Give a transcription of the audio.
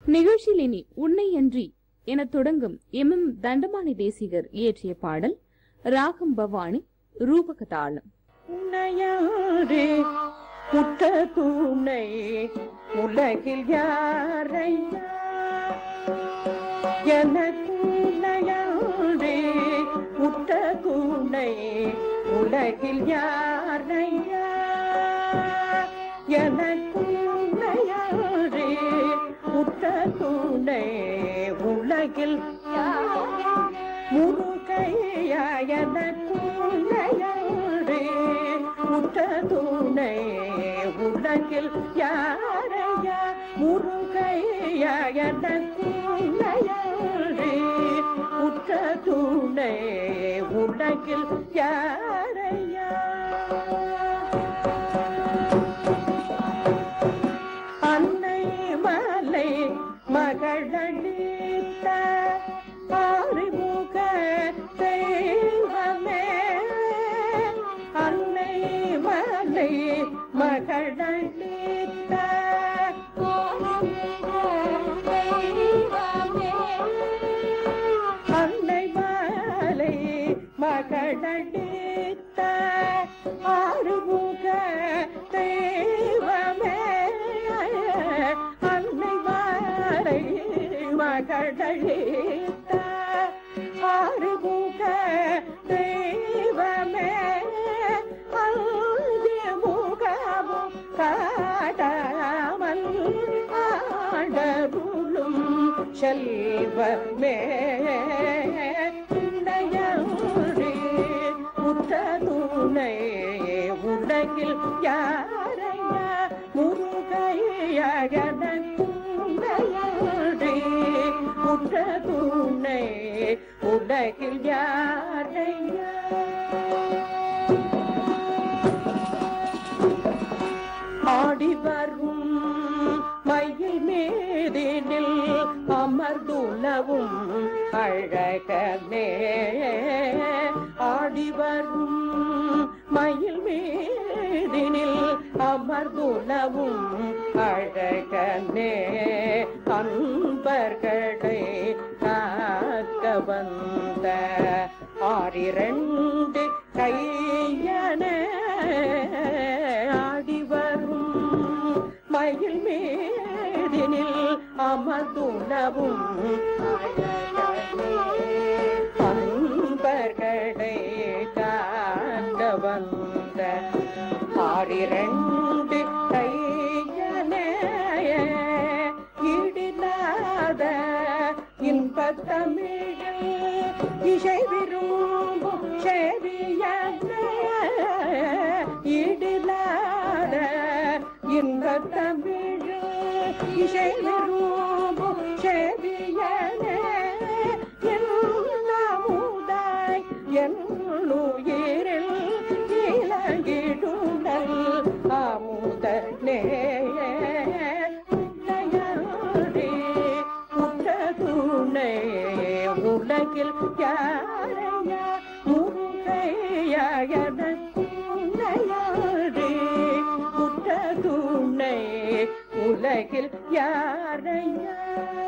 நிகழ்ச்சியில் இனி உன்னை அன்றி எனத் தொடங்கும் எம் எம் தண்டமானி தேசிகர் இயற்றிய பாடல் ராகம் பவானி ரூபக தாளம் உன்னையாரே புத்த துணை உலகில் யாரையா எனக்கு உன்னையாரே புத்த துணை உலகில் யாரையா எனக்கு உன்னையாரே புத்த துணை உலகில் யாரையா முருகையா எனக்கு உன்னையாரே புத்த துணை உலகில் யாரையா முருகையா எனக்கு உன்னையாரே புத்த துணை உலகில் யாரையா அன்னை மலை மகளளித்த ஆறுமுக தெய்வமே அன்னை மலை மகளளித்த அன்னை மலை மகளளித்த ஆறுமுக தெய்வமே அன்னை மலை மகளளித்த ஆறுமுக தெய்வமே அந்திய முகமும் காடாமல் ஆடருளும் செல்வமே உன்னையன்றி உற்ற துணை உலகில் யாரையா முருகையகனன்றி உற்ற துணை உலகில் யாரையா ஆடி வரும் மயில் மேதினில் அமர்ந்துலவும் அழகமே ஆடி வரும் மயில் மேதினில் அமர்ந்துலவும் அழகனே அன்பர்களை காக்க வந்த ஆறிரண்டு கையனே ஆடி வரும் மயில் மேதினில் அமர்ந்துணவும் அன்பர்களை காண்ட வந்த ஆறிரண்டு கையனே இடிலாத இன்பத்தமிழில் இசை விரும்பும் செவியனே இடிலாத இன்பத்தமிழில் இசை விரும்பும் செவியனே எல்லாமுதாய் என்னுயிரில் இலங்கிடுதல் அமுதனே உன்னையாரே உற்ற துணை உலகில் யாரையா முருகையா எனக்குன்னையாரே உற்ற துணை உலகில் யாரையா